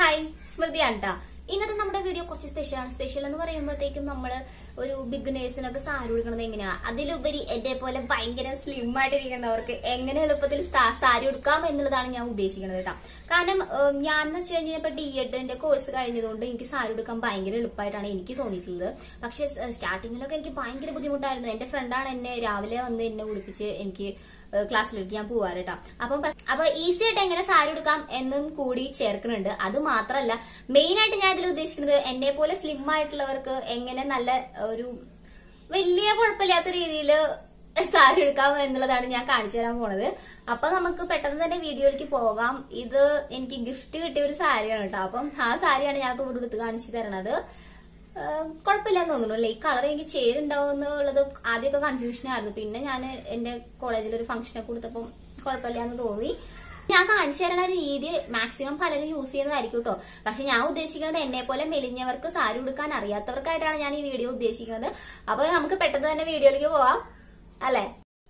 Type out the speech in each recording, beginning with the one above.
Hi സ്മൃതിയാണ് ട്ടാ. ഇന്നത്തെ നമ്മുടെ വീഡിയോ കുറച്ച് സ്പെഷ്യലാണ് സ്പെഷ്യൽ എന്ന് പറയുമ്പോഴത്തേക്കും നമ്മള് ഒരു ബിഗിനേഴ്സിനൊക്കെ സാരി കൊടുക്കണത് എങ്ങനെയാ അതിലുപരി എന്നെ പോലെ ഭയങ്കര സ്ലിം ആയിട്ടിരിക്കുന്നവർക്ക് എങ്ങനെ എളുപ്പത്തിൽ സാ- സാരി കൊടുക്കാം എന്നുള്ളതാണ് ഞാൻ ഉദ്ദേശിക്കുന്നത് കേട്ടോ കാരണം ഏഹ്, ഞാൻ എന്ന് വെച്ച് കഴിഞ്ഞാൽ ഇപ്പൊ ഡി എഡിന്റെ കോഴ്സ് കഴിഞ്ഞതുകൊണ്ട് എനിക്ക് സാരി എടുക്കാൻ ഭയങ്കര എളുപ്പമായിട്ടാണ് എനിക്ക് തോന്നിയിട്ടുള്ളത് പക്ഷെ സ്റ്റാർട്ടിങ്ങിലൊക്കെ എനിക്ക് ഭയങ്കര ബുദ്ധിമുട്ടായിരുന്നു എന്റെ ഫ്രണ്ടാണ് എന്നെ രാവിലെ വന്ന് എന്നെ ഉടുപ്പിച്ച് എനിക്ക് ക്ലാസ്സിലേക്ക് ഞാൻ പോവാറ് കേട്ടോ അപ്പം പ- അപ്പൊ ഈസി ആയിട്ട് എങ്ങനെ സാരി എടുക്കാം എന്നും കൂടി ചേർക്കുന്നുണ്ട് അത് മാത്രമല്ല മെയിൻ ആയിട്ട് ഞാൻ ഇതിൽ ഉദ്ദേശിക്കുന്നത് എന്നെ പോലെ സ്ലിം ആയിട്ടുള്ളവർക്ക് എങ്ങനെ നല്ല ഒരു വലിയ കുഴപ്പമില്ലാത്ത രീതിയിൽ സാരി എടുക്കാം എന്നുള്ളതാണ് ഞാൻ കാണിച്ചു തരാൻ പോണത് അപ്പൊ നമുക്ക് പെട്ടെന്ന് തന്നെ വീഡിയോയിലേക്ക് പോകാം ഇത് എനിക്ക് ഗിഫ്റ്റ് കിട്ടിയ ഒരു സാരിയാണ് കേട്ടോ അപ്പം ആ സാരിയാണ് ഞാൻ ഇപ്പൊ ഇവിടെ എടുത്ത് കാണിച്ചു തരണത് ഏഹ് കുഴപ്പമില്ലാന്ന് തോന്നുന്നു അല്ലേ ഈ കളർ എനിക്ക് ചേരുണ്ടാവും എന്നുള്ളത് ആദ്യമൊക്കെ കൺഫ്യൂഷൻ ആയിരുന്നു പിന്നെ ഞാൻ എന്റെ കോളേജിൽ ഒരു ഫംഗ്ഷനൊക്കെ കൊടുത്തപ്പോൾ കുഴപ്പമില്ലാന്ന് തോന്നി ഞാൻ കാണിച്ചു തരുന്ന രീതി മാക്സിമം പലരും യൂസ് ചെയ്യുന്നതായിരിക്കും കേട്ടോ പക്ഷെ ഞാൻ ഉദ്ദേശിക്കുന്നത് എന്നെ പോലെ മെലിഞ്ഞവർക്ക് സാരി ഉടുക്കാൻ അറിയാത്തവർക്കായിട്ടാണ് ഞാൻ ഈ വീഡിയോ ഉദ്ദേശിക്കുന്നത് അപ്പൊ നമുക്ക് പെട്ടെന്ന് തന്നെ വീഡിയോയിലേക്ക് പോവാം അല്ലേ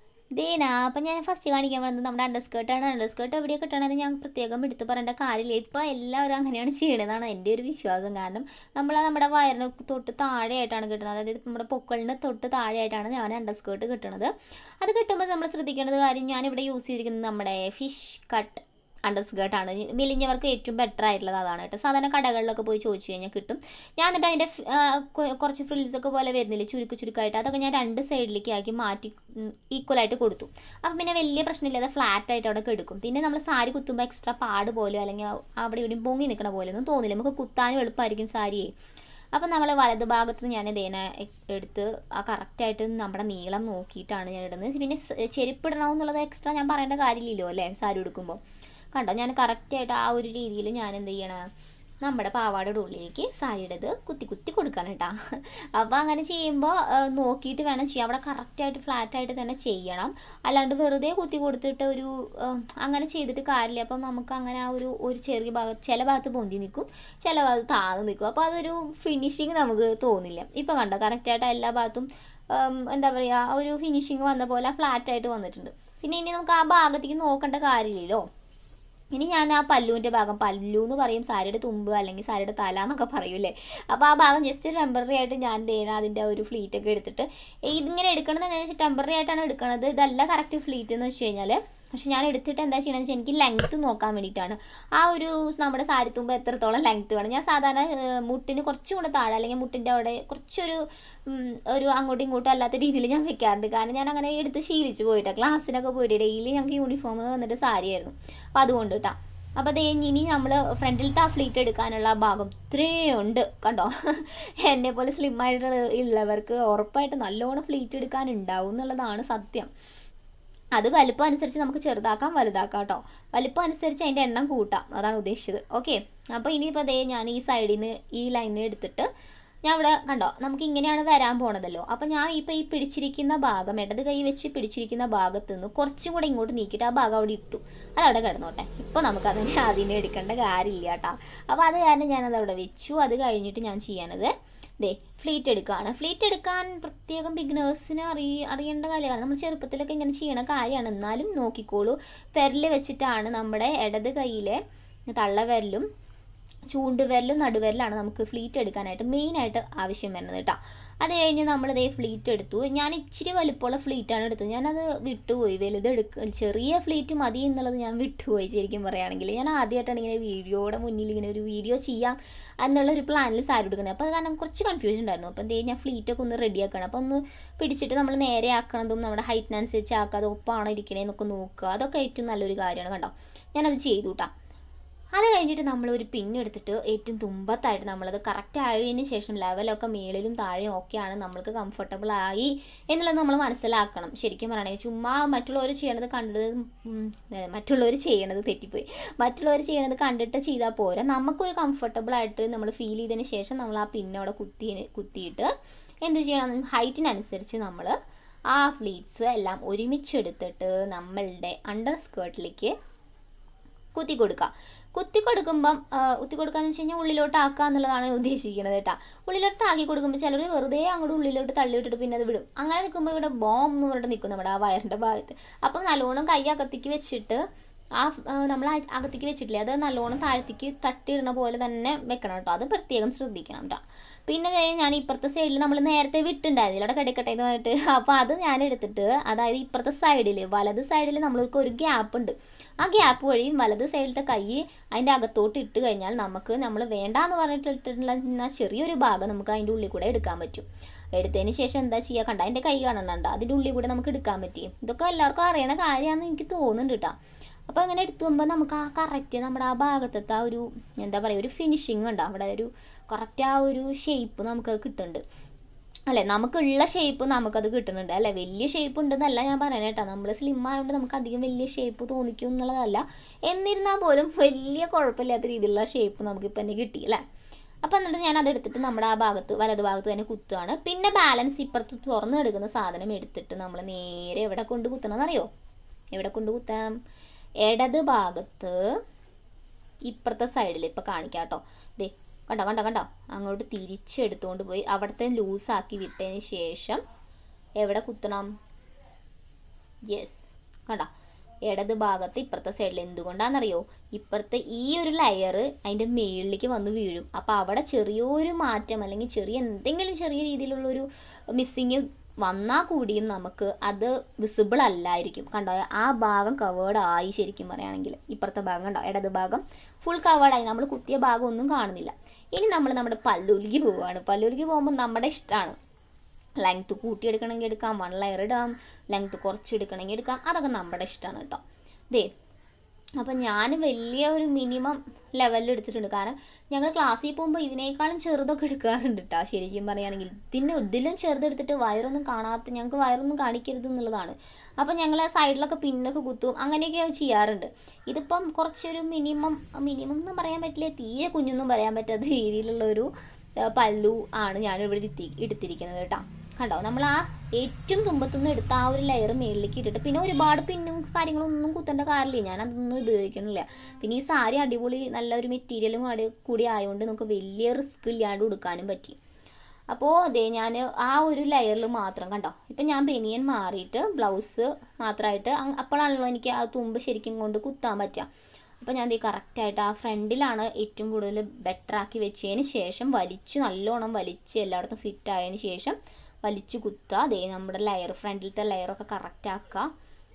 ദേന അപ്പം ഞാൻ ഫസ്റ്റ് കാണിക്കാൻ പോകുന്നത് നമ്മുടെ അണ്ടർസ്കേർട്ടാണ് അണ്ടർസ്കേർട്ട് എവിടെ കിട്ടണമെന്ന് ഞാൻ പ്രത്യേകം എടുത്തു പറയേണ്ട കാര്യമില്ല ഇപ്പോൾ എല്ലാവരും അങ്ങനെയാണ് ചെയ്യണതെന്നാണ് എൻ്റെ ഒരു വിശ്വാസം കാരണം നമ്മൾ നമ്മുടെ വയറിന് തൊട്ട് താഴെയായിട്ടാണ് കിട്ടുന്നത് അതായത് നമ്മുടെ പൊക്കളിന് തൊട്ട് താഴെയായിട്ടാണ് ഞാൻ അണ്ടർസ്കേർട്ട് കിട്ടുന്നത് അത് കിട്ടുമ്പോൾ നമ്മൾ ശ്രദ്ധിക്കേണ്ടത് കാര്യം ഞാനിവിടെ യൂസ് ചെയ്തിരിക്കുന്നത് നമ്മുടെ ഫിഷ് കട്ട് അണ്ടർസ്കേർട്ട് ആണ് മെലിഞ്ഞവർക്ക് ഏറ്റവും ബെറ്റർ ആയിട്ടുള്ളത് അതാണ് കേട്ടോ സാധാരണ കടകളിലൊക്കെ പോയി ചോദിച്ചു കഴിഞ്ഞാൽ കിട്ടും ഞാൻ എന്നിട്ട് അതിൻ്റെ ഫ്- ആ, കൊ- കുറച്ച് ഫ്രിൽസ് ഒക്കെ പോലെ വരുന്നില്ലേ ചുരുക്ക് ചുരുക്കായിട്ട് അതൊക്കെ ഞാൻ രണ്ട് സൈഡിലേക്ക് ആക്കി മാറ്റി ഈക്വലായിട്ട് കൊടുത്തു അപ്പം പിന്നെ വലിയ പ്രശ്നമില്ലാതെ ഫ്ലാറ്റ് ആയിട്ട് അവിടെ എടുക്കും പിന്നെ നമ്മൾ സാരി കുത്തുമ്പോൾ എക്സ്ട്രാ പാട് പോലെയോ അല്ലെങ്കിൽ അവിടെ ഇവിടെയും പൊങ്ങി നിൽക്കണ പോലെ ഒന്നും തോന്നില്ല നമുക്ക് കുത്താനും എളുപ്പമായിരിക്കും സാരിയെ അപ്പം നമ്മൾ വലത് ഭാഗത്ത് ഞാൻ ഇതേന എടുത്ത് ആ കറക്റ്റായിട്ട് നമ്മുടെ നീളം നോക്കിയിട്ടാണ് ഞാൻ ഇടുന്നത് പിന്നെ സ് ചെരുപ്പിടണമെന്നുള്ളത് എക്സ്ട്രാ ഞാൻ പറയേണ്ട കാര്യമില്ലല്ലോ അല്ലേ സാരി ഉടുക്കുമ്പോൾ കണ്ടോ ഞാൻ കറക്റ്റായിട്ട് ആ ഒരു രീതിയിൽ ഞാൻ എന്ത് ചെയ്യണം നമ്മുടെ പാവാടയുടെ ഉള്ളിലേക്ക് സാരിയുടെ ഇത് കുത്തി കുത്തി കൊടുക്കണം കേട്ടോ അപ്പോൾ അങ്ങനെ ചെയ്യുമ്പോൾ നോക്കിയിട്ട് വേണം ചെയ്യാം അവിടെ കറക്റ്റായിട്ട് ഫ്ലാറ്റായിട്ട് തന്നെ ചെയ്യണം അല്ലാണ്ട് വെറുതെ കുത്തി കൊടുത്തിട്ട് ഒരു ആ, അങ്ങനെ ചെയ്തിട്ട് കാര്യമില്ല അപ്പം നമുക്ക് അങ്ങനെ ആ ഒരു ഒരു ചെറിയ ഭാഗത്ത് ചില ഭാഗത്ത് പൊന്തി നിൽക്കും ചില ഭാഗത്ത് താഴ്ന്നു നിൽക്കും അപ്പോൾ അതൊരു ഫിനിഷിങ് നമുക്ക് തോന്നില്ല ഇപ്പം കണ്ടോ കറക്റ്റായിട്ട് എല്ലാ ഭാഗത്തും ഉം, എന്താ പറയുക ഒരു ഫിനിഷിങ് വന്ന പോലെ ഫ്ലാറ്റായിട്ട് വന്നിട്ടുണ്ട് പിന്നെ ഇനി നമുക്ക് ആ ഭാഗത്തേക്ക് നോക്കേണ്ട കാര്യമില്ലല്ലോ ഇനി ഞാൻ ആ പല്ലുവിൻ്റെ ഭാഗം പല്ലു എന്ന് പറയും സാരിയുടെ തുമ്പ് അല്ലെങ്കിൽ സാരിയുടെ തല എന്നൊക്കെ പറയൂലേ അപ്പോൾ ആ ഭാഗം ജസ്റ്റ് ടെമ്പററി ആയിട്ട് ഞാൻ തേന അതിൻ്റെ ഒരു ഫ്ലീറ്റ് ഒക്കെ എടുത്തിട്ട് ഇതിങ്ങനെ എടുക്കണമെന്ന് എന്താണെന്ന് വെച്ചാൽ ടെമ്പററി ആയിട്ടാണ് എടുക്കണത് ഇതല്ല കറക്റ്റ് ഫ്ലീറ്റ് എന്ന് വെച്ച് കഴിഞ്ഞാൽ പക്ഷെ ഞാൻ എടുത്തിട്ട് എന്താ ചെയ്യണമെന്ന് വെച്ചാൽ എനിക്ക് ലെങ്ത്ത് നോക്കാൻ വേണ്ടിയിട്ടാണ് ആ ഒരു നമ്മുടെ സാരി തുമ്പ് എത്രത്തോളം ലെങ്ത്ത് വേണം ഞാൻ സാധാരണ ഏഹ്, മുട്ടിന് കുറച്ചും കൂടെ താഴെ അല്ലെങ്കിൽ മുട്ടിൻ്റെ അവിടെ കുറച്ചൊരു ഉം, ഒരു അങ്ങോട്ടും ഇങ്ങോട്ടും അല്ലാത്ത രീതിയിൽ ഞാൻ വെക്കാറുണ്ട് കാരണം ഞാൻ അങ്ങനെ എടുത്ത് ശീലിച്ചു പോയിട്ട് ക്ലാസ്സിനൊക്കെ പോയിട്ട് ഡെയിലി ഞങ്ങൾക്ക് യൂണിഫോം വന്നിട്ട് സാരിയായിരുന്നു അപ്പോൾ അതുകൊണ്ട് കേട്ടോ അപ്പോൾ അതേ ഇനി നമ്മൾ ഫ്രണ്ടിലത്തെ ആ ഫ്ലീറ്റ് എടുക്കാനുള്ള ആ ഭാഗം ഇത്രയും ഉണ്ട് കണ്ടോ എന്നെ പോലെ സ്ലിം ആയിട്ട് ഉള്ളവർക്ക് ഉറപ്പായിട്ട് നല്ലോണം ഫ്ലീറ്റ് എടുക്കാൻ ഉണ്ടാവും എന്നുള്ളതാണ് സത്യം അത് വലുപ്പം അനുസരിച്ച് നമുക്ക് ചെറുതാക്കാം വലുതാക്കാം കേട്ടോ വലുപ്പം അനുസരിച്ച് അതിൻ്റെ എണ്ണം കൂട്ടാം അതാണ് ഉദ്ദേശിച്ചത് ഓക്കെ അപ്പോൾ ഇനിയിപ്പോൾ അതേ ഞാൻ ഈ സൈഡിൽ നിന്ന് ഈ ലൈനിൽ എടുത്തിട്ട് ഞാൻ ഇവിടെ കണ്ടോ നമുക്ക് ഇങ്ങനെയാണ് വരാൻ പോണതല്ലോ അപ്പോൾ ഞാൻ ഇപ്പോൾ ഈ പിടിച്ചിരിക്കുന്ന ഭാഗം ഇടത് കൈ വെച്ച് പിടിച്ചിരിക്കുന്ന ഭാഗത്ത് നിന്ന് കുറച്ചും കൂടെ ഇങ്ങോട്ട് നീക്കിയിട്ട് ആ ഭാഗം അവിടെ ഇട്ടു അത് അവിടെ കിടന്നോട്ടെ ഇപ്പോൾ നമുക്കതിനെ അതിനെ എടുക്കേണ്ട കാര്യമില്ല കേട്ടോ അപ്പോൾ അത് കാരണം ഞാനത് അവിടെ വെച്ചു അത് കഴിഞ്ഞിട്ട് ഞാൻ ചെയ്യാനത് ദേ ഫ്ലീറ്റ് എടുക്കുകയാണ് ഫ്ലീറ്റ് എടുക്കാൻ പ്രത്യേകം ബിഗിനേഴ്സിന് അറി അറിയേണ്ട കാര്യമാണ് നമ്മൾ ചെറുപ്പത്തിലൊക്കെ ഇങ്ങനെ ചെയ്യണ കാര്യമാണ് എന്നാലും നോക്കിക്കോളൂ പെരല് വെച്ചിട്ടാണ് നമ്മുടെ ഇടത് കൈയിലെ തള്ളവിരലും ചൂണ്ടുവിരലും നടുവിരലാണ് നമുക്ക് ഫ്ലീറ്റ് എടുക്കാനായിട്ട് മെയിനായിട്ട് ആവശ്യം വരുന്നത് കേട്ടോ അത് കഴിഞ്ഞ് നമ്മൾ ഇതേ ഫ്ലീറ്റ് എടുത്തു ഞാൻ ഇച്ചിരി വലുപ്പമുള്ള ഫ്ലീറ്റാണ് എടുത്തത് ഞാനത് വിട്ടുപോയി വലുത് എടുക്ക ചെറിയ ഫ്ലീറ്റ് മതി എന്നുള്ളത് ഞാൻ വിട്ടുപോയി ശരിക്കും പറയുകയാണെങ്കിൽ ഞാൻ ആദ്യമായിട്ടാണ് ഇങ്ങനെ വീഡിയോയുടെ മുന്നിൽ ഇങ്ങനെ ഒരു വീഡിയോ ചെയ്യാം എന്നുള്ള ഒരു പ്ലാനിൽ സാരി എടുക്കുന്നത് അപ്പോൾ അത് കാരണം കുറച്ച് കൺഫ്യൂഷൻ ഉണ്ടായിരുന്നു അപ്പോൾ എന്തേ ഞാൻ ഫ്ലീറ്റൊക്കെ ഒന്ന് റെഡി ആക്കണം അപ്പോൾ ഒന്ന് പിടിച്ചിട്ട് നമ്മൾ നേരെ ആക്കണതും നമ്മുടെ ഹൈറ്റിനനുസരിച്ച് ആക്കുക അത് ഒപ്പാണോ ഇരിക്കണേന്നൊക്കെ നോക്കുക അതൊക്കെ ഏറ്റവും നല്ലൊരു കാര്യമാണ് കണ്ടോ ഞാനത് ചെയ്തു കേട്ടോ അത് കഴിഞ്ഞിട്ട് നമ്മൾ ഒരു പിന്നെടുത്തിട്ട് ഏറ്റവും തുമ്പത്തായിട്ട് നമ്മളത് കറക്റ്റ് ആയതിന് ശേഷം ലെവലൊക്കെ മേളിലും താഴെയും ഒക്കെയാണ് നമ്മൾക്ക് കംഫർട്ടബിൾ ആയി എന്നുള്ളത് നമ്മൾ മനസ്സിലാക്കണം ശരിക്കും പറയണമെങ്കിൽ ചുമ്മാ മറ്റുള്ളവർ ചെയ്യണത് കണ്ടത് ഉം, ഏ, മറ്റുള്ളവർ ചെയ്യണത് തെറ്റിപ്പോയി മറ്റുള്ളവർ ചെയ്യണത് കണ്ടിട്ട് ചെയ്താൽ പോരാ നമുക്കൊരു കംഫർട്ടബിൾ ആയിട്ട് നമ്മൾ ഫീൽ ചെയ്തതിന് ശേഷം നമ്മൾ ആ പിന്നെ അവിടെ കുത്തി കുത്തിയിട്ട് എന്ത് ചെയ്യണം ഹൈറ്റിനനുസരിച്ച് നമ്മൾ ആ ഫ്ലീറ്റ്സ് എല്ലാം ഒരുമിച്ചെടുത്തിട്ട് നമ്മളുടെ അണ്ടർ സ്കേർട്ടിലേക്ക് കുത്തി കൊടുക്കുക കുത്തി കൊടുക്കുമ്പം ആ, കുത്തി കൊടുക്കാന്ന് വെച്ച് കഴിഞ്ഞാൽ ഉള്ളിലോട്ട് ആക്കുക എന്നുള്ളതാണ് ഞാൻ ഉദ്ദേശിക്കുന്നത് കേട്ടോ ഉള്ളിലോട്ട് ആക്കി കൊടുക്കുമ്പോൾ ചിലർ വെറുതെ അങ്ങോട്ട് ഉള്ളിലോട്ട് തള്ളിവിട്ടിട്ട് പിന്നെ അത് വിടും അങ്ങനെ നിൽക്കുമ്പോൾ ഇവിടെ ബോം എന്ന് പറഞ്ഞിട്ട് നിൽക്കും നമ്മുടെ ആ വയറിൻ്റെ ഭാഗത്ത് അപ്പം നല്ലോണം കൈ അകത്തേക്ക് വെച്ചിട്ട് ആ നമ്മൾ അകത്തേക്ക് വെച്ചിട്ടില്ലേ അത് നല്ലോണം താഴത്തേക്ക് തട്ടിയിടുന്ന പോലെ തന്നെ വെക്കണം കേട്ടോ അത് പ്രത്യേകം ശ്രദ്ധിക്കണം കേട്ടോ പിന്നെ ദേ ഞാൻ ഇപ്പുറത്തെ സൈഡിൽ നമ്മൾ നേരത്തെ വിട്ടുണ്ടായിരുന്നില്ല അവിടെ കിടക്കട്ടെ ഇതായിട്ട് അപ്പോൾ അത് ഞാൻ എടുത്തിട്ട് അതായത് ഇപ്പുറത്തെ സൈഡിൽ വലത് സൈഡിൽ നമ്മൾക്ക് ഒരു ഗ്യാപ്പ് ഉണ്ട് ആ ഗ്യാപ്പ് വഴി വലത് സൈഡിലത്തെ കൈ അതിൻ്റെ അകത്തോട്ട് ഇട്ട് കഴിഞ്ഞാൽ നമുക്ക് നമ്മൾ വേണ്ടാന്ന് പറഞ്ഞിട്ട് ഇട്ടിട്ടുള്ള ചെറിയൊരു ഭാഗം നമുക്ക് അതിൻ്റെ ഉള്ളിൽ കൂടെ എടുക്കാൻ പറ്റും എടുത്തതിന് ശേഷം എന്താ ചെയ്യുക കണ്ട അതിൻ്റെ കൈ കാണുന്നുണ്ട് അതിൻ്റെ ഉള്ളിൽ കൂടെ നമുക്ക് എടുക്കാൻ പറ്റി ഇതൊക്കെ എല്ലാവർക്കും അറിയണ കാര്യമാണെന്ന് എനിക്ക് തോന്നുന്നുണ്ട് കേട്ടോ അപ്പോൾ അങ്ങനെ എടുത്തുമ്പോൾ നമുക്ക് ആ കറക്റ്റ് നമ്മുടെ ആ ഭാഗത്തത്തെ ആ ഒരു എന്താ പറയുക ഒരു ഫിനിഷിങ് ഉണ്ട് അവിടെ ഒരു കറക്റ്റ് ആ ഒരു ഷേപ്പ് നമുക്ക് കിട്ടുന്നുണ്ട് അല്ലെ നമുക്കുള്ള ഷേപ്പ് നമുക്കത് കിട്ടുന്നുണ്ട് അല്ലെ വലിയ ഷേപ്പ് ഉണ്ടെന്നല്ല ഞാൻ പറയുന്നത് കേട്ടോ നമ്മൾ സ്ലിം ആയതുകൊണ്ട് നമുക്ക് അധികം വലിയ ഷേപ്പ് തോന്നിക്കും എന്നുള്ളതല്ല എന്നിരുന്നാൽ പോലും വലിയ കുഴപ്പമില്ലാത്ത രീതിയിലുള്ള ഷേപ്പ് നമുക്കിപ്പോൾ തന്നെ കിട്ടി അല്ലേ അപ്പം എന്നിട്ട് ഞാൻ അതെടുത്തിട്ട് നമ്മുടെ ആ ഭാഗത്ത് വലത് ഭാഗത്ത് തന്നെ കുത്തുകയാണ് പിന്നെ ബാലൻസ് ഇപ്പുറത്ത് തുറന്ന് എടുക്കുന്ന സാധനം എടുത്തിട്ട് നമ്മൾ നേരെ എവിടെ കൊണ്ട് കുത്തണമെന്ന് അറിയോ എവിടെ കൊണ്ട് കുത്താം ഇടത് ഭാഗത്ത് ഇപ്പുറത്തെ സൈഡിൽ ഇപ്പം കാണിക്കാം കേട്ടോ ദേ കണ്ടോ കണ്ടോ കണ്ടോ അങ്ങോട്ട് തിരിച്ചെടുത്തുകൊണ്ട് പോയി അവിടുത്തെ ലൂസാക്കി വിട്ടതിന് ശേഷം എവിടെ കുത്തണം യെസ് കണ്ടോ ഇടത് ഭാഗത്ത് ഇപ്പുറത്തെ സൈഡിൽ എന്തുകൊണ്ടാണെന്നറിയോ ഇപ്പുറത്തെ ഈ ഒരു ലെയർ അതിൻ്റെ മേളിലേക്ക് വന്ന് വീഴും അപ്പോൾ അവിടെ ചെറിയൊരു മാറ്റം അല്ലെങ്കിൽ ചെറിയ എന്തെങ്കിലും ചെറിയ രീതിയിലുള്ളൊരു മിസ്സിങ് വന്നാൽ കൂടിയും നമുക്ക് അത് വിസിബിൾ അല്ലായിരിക്കും കണ്ടോ ആ ഭാഗം കവേർഡ് ആയി ശരിക്കും പറയുകയാണെങ്കിൽ ഇപ്പുറത്തെ ഭാഗം കണ്ടോ ഇടത് ഭാഗം ഫുൾ കവേർഡായി നമ്മൾ കുത്തിയ ഭാഗം ഒന്നും കാണുന്നില്ല ഇനി നമ്മൾ നമ്മുടെ പല്ലൂലിക്ക് പോവുകയാണ് പല്ലൂലിക്ക് പോകുമ്പോൾ നമ്മുടെ ഇഷ്ടമാണ് ലെങ്ത്ത് കൂട്ടിയെടുക്കണമെങ്കിൽ എടുക്കാം വൺ ലെയർ ഇടാം ലെങ്ത്ത് കുറച്ച് എടുക്കണമെങ്കിൽ എടുക്കാം അതൊക്കെ നമ്മുടെ ഇഷ്ടമാണ് കേട്ടോ ദേ അപ്പം ഞാൻ വലിയ ഒരു മിനിമം ലെവലിൽ എടുത്തിട്ടുണ്ട് കാരണം ഞങ്ങൾ ക്ലാസ്സിൽ പോകുമ്പോൾ ഇതിനേക്കാളും ചെറുതൊക്കെ എടുക്കാറുണ്ട് കേട്ടോ ശരിക്കും പറയുകയാണെങ്കിൽ ഇതിന് ഇതിലും ചെറുതെടുത്തിട്ട് വയറൊന്നും കാണാത്ത ഞങ്ങൾക്ക് വയറൊന്നും കാണിക്കരുത് എന്നുള്ളതാണ് അപ്പം ഞങ്ങൾ സൈഡിലൊക്കെ പിന്നൊക്കെ കുത്തും അങ്ങനെയൊക്കെ ചെയ്യാറുണ്ട് ഇതിപ്പം കുറച്ചൊരു മിനിമം മിനിമം എന്ന് പറയാൻ പറ്റില്ല തീരെ കുഞ്ഞൊന്നും പറയാൻ പറ്റാത്ത രീതിയിലുള്ള ഒരു ആ, പല്ലു ആണ് ഞാനിവിടെ ഇരുത്തി എടുത്തിരിക്കുന്നത് കേട്ടോ കണ്ടോ നമ്മൾ ആ ഏറ്റവും തുമ്പത്തുനിന്ന് എടുത്ത ആ ഒരു ലെയർ മേളിലേക്ക് ഇട്ടിട്ട് പിന്നെ ഒരുപാട് പിന്നും കാര്യങ്ങളൊന്നും കുത്തേണ്ട കാര്യമില്ല ഞാൻ അതൊന്നും ഉപയോഗിക്കണില്ല പിന്നെ ഈ സാരി അടിപൊളി നല്ലൊരു മെറ്റീരിയലും കൂടി കൂടി ആയതുകൊണ്ട് നമുക്ക് വലിയ റിസ്ക് ഇല്ലാണ്ട് കൊടുക്കാനും പറ്റി അപ്പോൾ അതെ ഞാൻ ആ ഒരു ലെയറിൽ മാത്രം കണ്ടോ ഇപ്പം ഞാൻ ബനിയൻ മാറിയിട്ട് ബ്ലൗസ് മാത്രമായിട്ട് അങ് അപ്പോഴാണല്ലോ എനിക്ക് ആ തുമ്പ് ശരിക്കും കൊണ്ട് കുത്താൻ പറ്റുക അപ്പോൾ ഞാൻ ദേ കറക്റ്റായിട്ട് ആ ഫ്രണ്ടിലാണ് ഏറ്റവും കൂടുതൽ ബെറ്റർ ആക്കി വെച്ചതിന് ശേഷം വലിച്ച് നല്ലോണം വലിച്ച് എല്ലായിടത്തും ഫിറ്റ് ആയതിന് ശേഷം വലിച്ച് കുത്തുക അതേ നമ്മുടെ ലെയർ ഫ്രണ്ടിലത്തെ ലെയറൊക്കെ കറക്റ്റ് ആക്കുക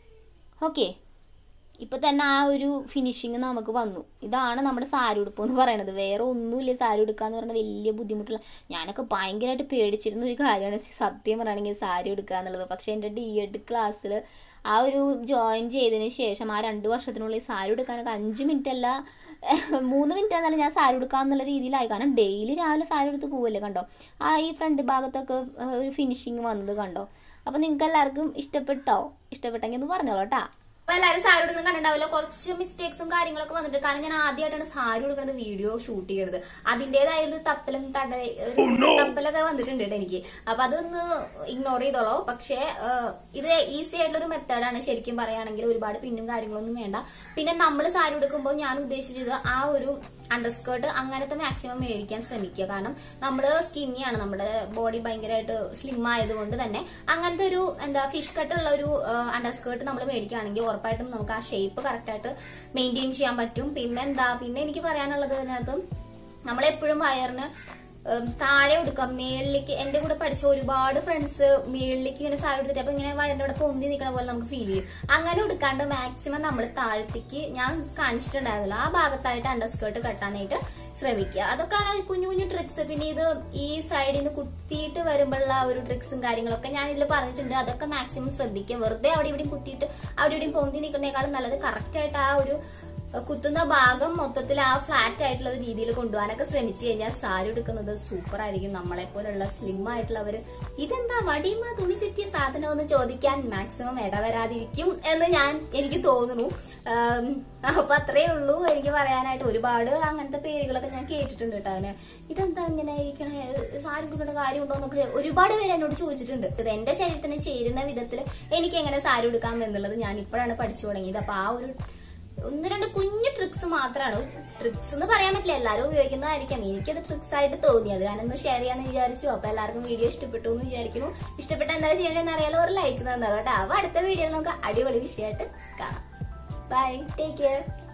ഓക്കെ ഇപ്പം തന്നെ ആ ഒരു ഫിനിഷിങ് നമുക്ക് വന്നു ഇതാണ് നമ്മുടെ സാരി ഉടുപ്പ് എന്ന് പറയുന്നത് വേറെ ഒന്നുമില്ല സാരി ഉടുക്കുക എന്ന് പറയുന്നത് വലിയ ബുദ്ധിമുട്ടുള്ള ഞാനൊക്കെ ഭയങ്കരമായിട്ട് പേടിച്ചിരുന്ന ഒരു കാര്യമാണ് സത്യം പറയുകയാണെങ്കിൽ സാരി ഉടുക്കുക എന്നുള്ളത് പക്ഷേ എൻ്റെ ഡി എഡ് ക്ലാസ്സിൽ ആ ഒരു ജോയിൻ ചെയ്തതിന് ശേഷം ആ രണ്ട് വർഷത്തിനുള്ളിൽ സാരി ഉടുക്കാനൊക്കെ അഞ്ച് മിനിറ്റ് അല്ല മൂന്ന് മിനിറ്റ് എന്നാലും ഞാൻ സാരി ഉടുക്കാം എന്നുള്ള രീതിയിലായി കാരണം ഡെയിലി രാവിലെ സാരി ഉടുത്ത് പോവല്ലേ കണ്ടോ ആ ഈ ഫ്രണ്ട് ഭാഗത്തൊക്കെ ആ, ഒരു ഫിനിഷിങ് വന്നത് കണ്ടോ അപ്പോൾ നിങ്ങൾക്ക് എല്ലാവർക്കും ഇഷ്ടപ്പെട്ടോ ഇഷ്ടപ്പെട്ടെങ്കിൽ ഒന്ന് പറഞ്ഞോളൂ കേട്ടോ അപ്പൊ എല്ലാരും സാരി ഉടുക്കുന്നത് കണ്ടിട്ടുണ്ടാവില്ല കുറച്ച് മിസ്റ്റേക്സും കാര്യങ്ങളൊക്കെ വന്നിട്ട് കാരണം ഞാൻ ആദ്യമായിട്ടാണ് സാരി ഉടുക്കുന്നത് വീഡിയോ ഷൂട്ട് ചെയ്യണത് അതിന്റേതായ ഒരു തപ്പലും തട ഒരു തപ്പലൊക്കെ വന്നിട്ടുണ്ട് കേട്ടോ എനിക്ക് അപ്പൊ അതൊന്ന് ഇഗ്നോർ ചെയ്തോളൂ പക്ഷേ ഏഹ്, ഇത് ഈസി ആയിട്ടുള്ള ഒരു മെത്തേഡാണ് ശരിക്കും പറയുകയാണെങ്കിൽ ഒരുപാട് പിന്നും കാര്യങ്ങളൊന്നും വേണ്ട പിന്നെ നമ്മൾ സാരി ഉടുക്കുമ്പോൾ ഞാൻ ഉദ്ദേശിച്ചത് ആ ഒരു അണ്ടർസ്കേർട്ട് അങ്ങനത്തെ മാക്സിമം മേടിക്കാൻ ശ്രമിക്കുക കാരണം നമ്മൾ സ്കിന്നിയാണ് നമ്മുടെ ബോഡി ഭയങ്കരമായിട്ട് സ്ലിം ആയതുകൊണ്ട് തന്നെ അങ്ങനത്തെ ഒരു എന്താ ഫിഷ് കട്ടുള്ള ഒരു അണ്ടർസ്കേർട്ട് നമ്മൾ മേടിക്കുകയാണെങ്കിൽ ഉറപ്പായിട്ടും നമുക്ക് ആ ഷേപ്പ് കറക്റ്റായിട്ട് മെയിൻറ്റെയിൻ ചെയ്യാൻ പറ്റും പിന്നെ എന്താ പിന്നെ എനിക്ക് പറയാനുള്ളത് അതിനകത്ത് നമ്മളെപ്പോഴും വയറിന് ഉം, താഴെ കൊടുക്കാം മേളിലേക്ക് എന്റെ കൂടെ പഠിച്ച ഒരുപാട് ഫ്രണ്ട്സ് മേളിലേക്ക് ഇങ്ങനെ സാരി എടുത്തിട്ട് അപ്പൊ ഇങ്ങനെ വയറിന്റെ അവിടെ പൊന്തി നിൽക്കണ പോലെ നമുക്ക് ഫീൽ ചെയ്യും അങ്ങനെ എടുക്കാണ്ട് മാക്സിമം നമ്മൾ താഴത്തേക്ക് ഞാൻ കാണിച്ചിട്ടുണ്ടായിരുന്നില്ല ആ ഭാഗത്തായിട്ട് അണ്ടർസ്കേർട്ട് കെട്ടാനായിട്ട് ശ്രമിക്കുക അതൊക്കെയാണ് കുഞ്ഞു കുഞ്ഞു ട്രിക്സ് പിന്നെ ഇത് ഈ സൈഡിൽ നിന്ന് കുത്തിയിട്ട് വരുമ്പോഴുള്ള ആ ഒരു ട്രിക്സും കാര്യങ്ങളൊക്കെ ഞാൻ ഇതിൽ പറഞ്ഞിട്ടുണ്ട് അതൊക്കെ മാക്സിമം ശ്രദ്ധിക്കുക വെറുതെ അവിടെ ഇവിടെയും കുത്തിയിട്ട് അവിടെ ഇവിടെയും പൊന്തി നിൽക്കുന്നേക്കാളും നല്ലത് കറക്റ്റ് ആയിട്ട് ആ ഒരു കുത്തുന്ന ഭാഗം മൊത്തത്തിൽ ആ ഫ്ലാറ്റ് ആയിട്ടുള്ള ഒരു രീതിയിൽ കൊണ്ടുപോകാനൊക്കെ ശ്രമിച്ചു കഴിഞ്ഞാൽ സാരി എടുക്കുന്നത് സൂപ്പർ ആയിരിക്കും നമ്മളെ പോലുള്ള സ്ലിം ആയിട്ടുള്ളവര് ഇതെന്താ വടിയുമ്പോ തുണി ചുറ്റിയ സാധനം എന്ന് ചോദിക്കാൻ മാക്സിമം ഇടവരാതിരിക്കും എന്ന് ഞാൻ എനിക്ക് തോന്നുന്നു ആം, അപ്പൊ അത്രേ ഉള്ളൂ എനിക്ക് പറയാനായിട്ട് ഒരുപാട് അങ്ങനത്തെ പേരുകളൊക്കെ ഞാൻ കേട്ടിട്ടുണ്ട് കേട്ടോ അതിന് ഇതെന്താ ഇങ്ങനെ ഇരിക്കണേ സാരി ഉടുക്കേണ്ട കാര്യമുണ്ടോ എന്നൊക്കെ ഒരുപാട് പേര് എന്നോട് ചോദിച്ചിട്ടുണ്ട് ഇത് എന്റെ ശരീരത്തിന് ചേരുന്ന വിധത്തിൽ എനിക്ക് എങ്ങനെ സാരി ഉടുക്കാം എന്നുള്ളത് ഞാൻ ഇപ്പോഴാണ് പഠിച്ചു തുടങ്ങിയത് അപ്പൊ ആ ഒരു ഒന്ന് രണ്ട് കുഞ്ഞു ട്രിക്സ് മാത്രമാണ് ട്രിക്സ് എന്ന് പറയാൻ പറ്റില്ല എല്ലാവരും ഉപയോഗിക്കുന്നതായിരിക്കാം എനിക്കത് ട്രിക്സ് ആയിട്ട് തോന്നിയത് ഞാനൊന്ന് ഷെയർ ചെയ്യാന്ന് വിചാരിച്ചു അപ്പൊ എല്ലാവർക്കും വീഡിയോ ഇഷ്ടപ്പെട്ടു എന്ന് വിചാരിക്കുന്നു ഇഷ്ടപ്പെട്ട എന്താ ചെയ്യേണ്ടതെന്ന് അറിയാലോ ഒരു ലൈക്ക് തന്നോ കേട്ടോ അപ്പൊ അടുത്ത വീഡിയോയിൽ നമുക്ക് അടിപൊളി വിഷയമായിട്ട് കാണാം ബൈ ടേക്ക് കെയർ